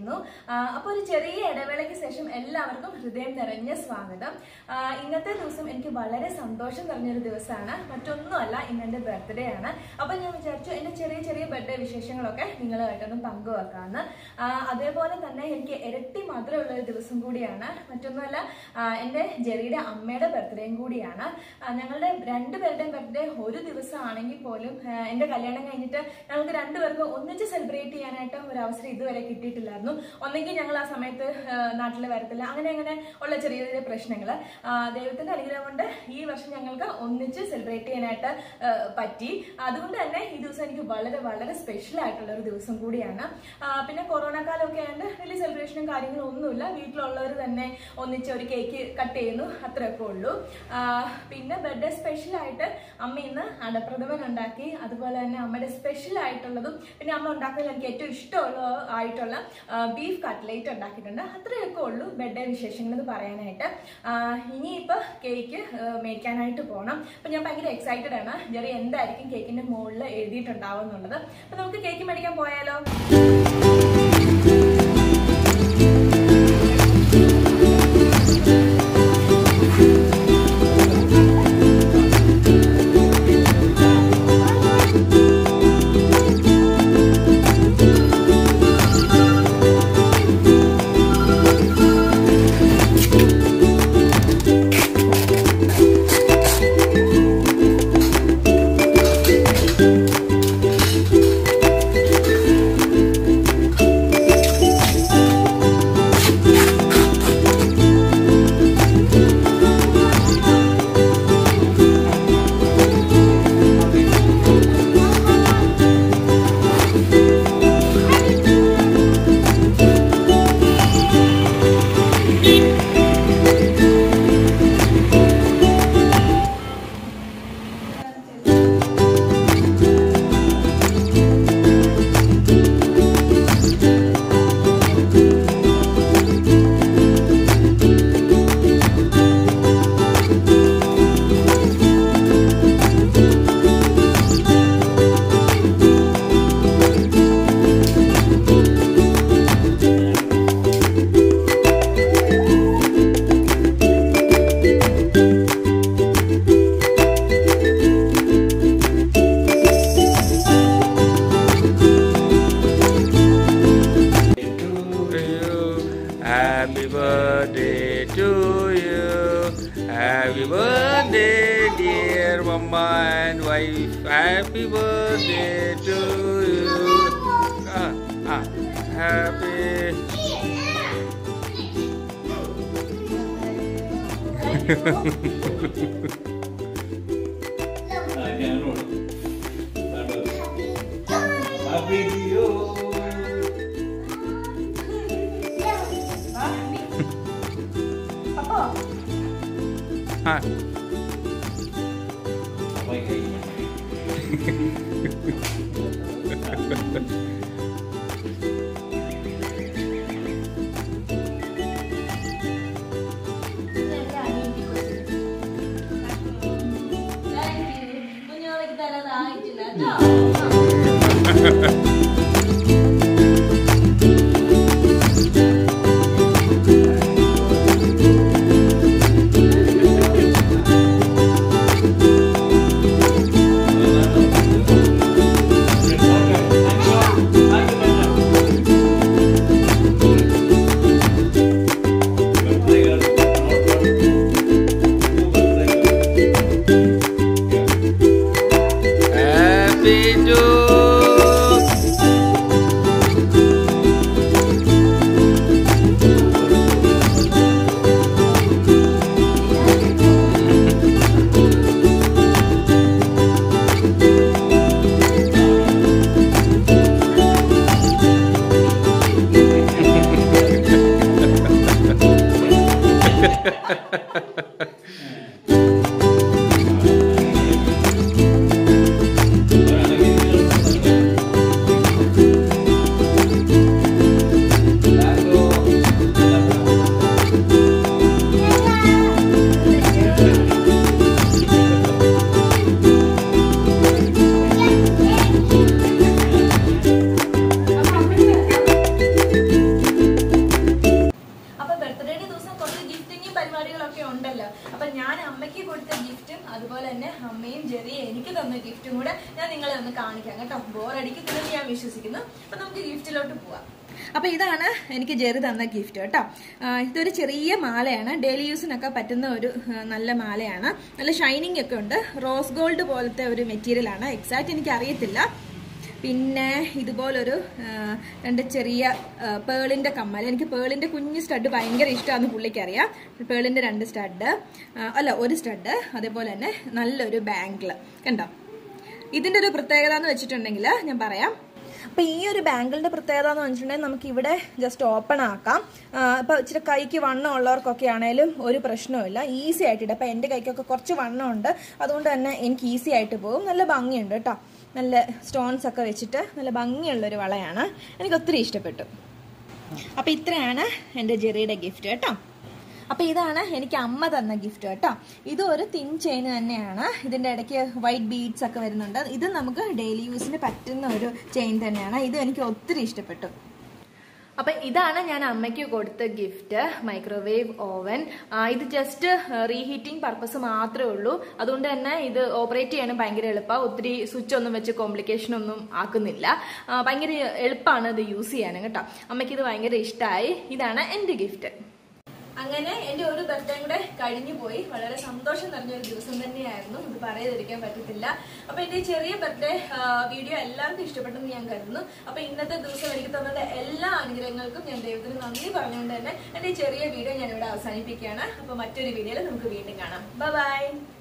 വിശ്വസിക്കുന്നു അപ്പോൾ ഒരു ചെറിയ ഇടവേളയ്ക്ക് ശേഷം എല്ലാവർക്കും ഹൃദയം നിറഞ്ഞ സ്വാഗതം ആ, ഇന്നത്തെ ദിവസം എനിക്ക് വളരെ സന്തോഷം നിറഞ്ഞൊരു ദിവസമാണ് മറ്റൊന്നുമല്ല ഇന്ന് എൻ്റെ ബർത്ത്ഡേ ആണ് അപ്പോൾ ഞാൻ വിചാരിച്ചു എൻ്റെ ചെറിയ ചെറിയ ബർത്ത്ഡേ വിശേഷങ്ങളൊക്കെ നിങ്ങളുമായിട്ടൊന്ന് പങ്കുവെക്കാമെന്ന് ആ, അതേപോലെ തന്നെ എനിക്ക് ഇരട്ടി മധുരമുള്ള ഒരു ദിവസം കൂടിയാണ് മറ്റൊന്നുമല്ല ആ, എൻ്റെ ജെറിയുടെ അമ്മയുടെ ബർത്ത്ഡേയും കൂടിയാണ് ആ, ഞങ്ങളുടെ രണ്ടുപേരുടെയും ബർത്ത്ഡേ ഒരു ദിവസമാണെങ്കിൽ പോലും ആ, എൻ്റെ കല്യാണം കഴിഞ്ഞിട്ട് ഞങ്ങൾക്ക് രണ്ടുപേർക്കും ഒന്നിച്ച് സെലിബ്രേറ്റ് ചെയ്യാനായിട്ട് ഒരു അവസരം ഇതുവരെ കിട്ടിയിട്ടില്ലായിരുന്നു ഒന്നെങ്കിൽ ഞങ്ങൾ ആ സമയത്ത് നാട്ടിൽ വരത്തില്ല അങ്ങനെ അങ്ങനെ ഉള്ള ചെറിയ ചെറിയ പ്രശ്നങ്ങൾ ദൈവത്തിന്റെ അനുഗ്രഹം കൊണ്ട് ഈ വർഷം ഞങ്ങൾക്ക് ഒന്നിച്ച് സെലിബ്രേറ്റ് ചെയ്യാനായിട്ട് ആ, പറ്റി അതുകൊണ്ട് തന്നെ ഈ ദിവസം എനിക്ക് വളരെ വളരെ സ്പെഷ്യൽ ആയിട്ടുള്ള ഒരു ദിവസം കൂടിയാണ് ആ, പിന്നെ കൊറോണ കാലമൊക്കെ ആയതുകൊണ്ട് വലിയ സെലിബ്രേഷനും കാര്യങ്ങളും ഒന്നുമില്ല വീട്ടിലുള്ളവർ തന്നെ ഒന്നിച്ച് ഒരു കേക്ക് കട്ട് ചെയ്യുന്നു അത്രയൊക്കെ ഉള്ളൂ ആ, പിന്നെ ബർത്ത്ഡേ സ്പെഷ്യൽ ആയിട്ട് അമ്മ ഇന്ന് അടപ്രഥമൻ ഉണ്ടാക്കി അതുപോലെ തന്നെ അമ്മയുടെ സ്പെഷ്യൽ ആയിട്ടുള്ളതും പിന്നെ അമ്മ ഉണ്ടാക്കുന്നതിൽ എനിക്ക് ഏറ്റവും ഇഷ്ടമുള്ള ആയിട്ടുള്ള ബീഫ് കട്ട്ലേറ്റ് ഉണ്ടാക്കിയിട്ടുണ്ട് അത്രയൊക്കെ ഉള്ളൂ ബർത്ത്ഡേ വിശേഷങ്ങൾ എന്ന് പറയാനായിട്ട് ആ, ഇനിയിപ്പോൾ കേക്ക് മേടിക്കാനായിട്ട് പോകണം അപ്പം ഞാൻ ഭയങ്കര എക്സൈറ്റഡ് ആണ് ജെറി എന്തായിരിക്കും കേക്കിന്റെ മുകളിൽ എഴുതിയിട്ടുണ്ടാവും എന്നുള്ളത് അപ്പം നമുക്ക് കേക്ക് മേടിക്കാൻ പോയാലോ to you. Happy birthday to you. Happy birthday, dear mama and wife. Happy birthday to you. Ah, ah, happy. Happy to you. അപ്പോ Ah, കുഞ്ഞോളേക്ക് തരാൻ ആയിട്ടില്ല കേട്ടോ happy to. അപ്പൊ തന്ന ഗിഫ്റ്റും കൂടെ ഞാൻ നിങ്ങളെ ഒന്ന് കാണിക്കാം കേട്ടോ ബോറടിക്കുന്നില്ലെന്ന് ഞാൻ വിശ്വസിക്കുന്നു അപ്പൊ നമുക്ക് ഗിഫ്റ്റിലോട്ട് പോവാം അപ്പൊ ഇതാണ് എനിക്ക് ജെറി തന്ന ഗിഫ്റ്റ് കേട്ടോ ആ, ഇതൊരു ചെറിയ മാലയാണ് ഡെയിലി യൂസിനൊക്കെ പറ്റുന്ന ഒരു ആ, നല്ല മാലയാണ് നല്ല ഷൈനിങ് ഒക്കെ ഉണ്ട് റോസ് ഗോൾഡ് പോലത്തെ ഒരു മെറ്റീരിയൽ ആണ് എക്സാക്ട് എനിക്ക് അറിയത്തില്ല പിന്നെ ഇതുപോലൊരു ആ, രണ്ട് ചെറിയ ആ, പേളിന്റെ കമ്മൽ എനിക്ക് പേളിന്റെ കുഞ്ഞു സ്റ്റഡ് ഭയങ്കര ഇഷ്ടമാണെന്ന് പുള്ളിക്കറിയാം പേളിന്റെ രണ്ട് സ്റ്റഡ് അല്ല ഒരു സ്റ്റഡ് അതേപോലെ തന്നെ നല്ലൊരു ബാങ്കിൾ കണ്ടോ ഇതിന്റെ ഒരു പ്രത്യേകത എന്ന് വെച്ചിട്ടുണ്ടെങ്കിൽ ഞാൻ പറയാം അപ്പൊ ഈ ഒരു ബാങ്കിളിന്റെ പ്രത്യേകത എന്ന് വെച്ചിട്ടുണ്ടെങ്കിൽ നമുക്ക് ഇവിടെ ജസ്റ്റ് ഓപ്പൺ ആക്കാം ആ, ഇപ്പൊ ഇച്ചിരി കൈക്ക് വണ്ണം ഉള്ളവർക്കൊക്കെ ആണേലും ഒരു പ്രശ്നവുമില്ല ഈസി ആയിട്ട് ഇടാം അപ്പൊ എന്റെ കൈക്കൊക്കെ കുറച്ച് വണ്ണമുണ്ട് അതുകൊണ്ട് തന്നെ എനിക്ക് ഈസി ആയിട്ട് പോകും നല്ല ഭംഗിയുണ്ട് കേട്ടോ നല്ല സ്റ്റോൺസ് ഒക്കെ വെച്ചിട്ട് നല്ല ഭംഗിയുള്ള ഒരു വളയാണ് എനിക്ക് ഒത്തിരി ഇഷ്ടപ്പെട്ടു അപ്പൊ ഇത്രയാണ് എന്റെ ജെറിയുടെ ഗിഫ്റ്റ് കേട്ടോ അപ്പൊ ഇതാണ് എനിക്ക് അമ്മ തന്ന ഗിഫ്റ്റ് കേട്ടോ ഇത് ഒരു തിൻ ചെയിൻ തന്നെയാണ് ഇതിന്റെ ഇടയ്ക്ക് വൈറ്റ് ബീഡ്സ് ഒക്കെ വരുന്നുണ്ട് ഇത് നമുക്ക് ഡെയിലി യൂസിന് പറ്റുന്ന ഒരു ചെയിൻ തന്നെയാണ് ഇത് എനിക്ക് ഒത്തിരി ഇഷ്ടപ്പെട്ടു അപ്പൊ ഇതാണ് ഞാൻ അമ്മയ്ക്ക് കൊടുത്ത ഗിഫ്റ്റ് മൈക്രോവേവ് ഓവൻ ഇത് ജസ്റ്റ് റീഹീറ്റിംഗ് പർപ്പസ് മാത്രമേ ഉള്ളൂ അതുകൊണ്ട് തന്നെ ഇത് ഓപ്പറേറ്റ് ചെയ്യാനും ഭയങ്കര എളുപ്പമാണ് ഒത്തിരി സ്വിച്ച് ഒന്നും വെച്ച് കോംപ്ലിക്കേഷൻ ഒന്നും ആക്കുന്നില്ല ആ, ഭയങ്കര എളുപ്പമാണ് ഇത് യൂസ് ചെയ്യാനും കേട്ടോ അമ്മയ്ക്ക് ഇത് ഭയങ്കര ഇഷ്ടമായി ഇതാണ് എൻ്റെ ഗിഫ്റ്റ് അങ്ങനെ എന്റെ ഒരു ബർത്ത്ഡേ കൂടെ കഴിഞ്ഞു പോയി വളരെ സന്തോഷം നിറഞ്ഞ ഒരു ദിവസം തന്നെയായിരുന്നു ഇത് പറയാതിരിക്കാൻ പറ്റത്തില്ല അപ്പൊ എന്റെ ഈ ചെറിയ ബർത്ത്ഡേ വീഡിയോ എല്ലാവർക്കും ഇഷ്ടപ്പെട്ടെന്ന് ഞാൻ കരുതുന്നു അപ്പൊ ഇന്നത്തെ ദിവസം എനിക്ക് തന്നത് എല്ലാ അനുഗ്രഹങ്ങൾക്കും ഞാൻ ദൈവത്തിന് നന്ദി പറഞ്ഞുകൊണ്ട് തന്നെ എന്റെ ഈ ചെറിയ വീഡിയോ ഞാൻ ഇവിടെ അവസാനിപ്പിക്കുകയാണ് അപ്പൊ മറ്റൊരു വീഡിയോയിൽ നമുക്ക് വീണ്ടും കാണാം ബൈ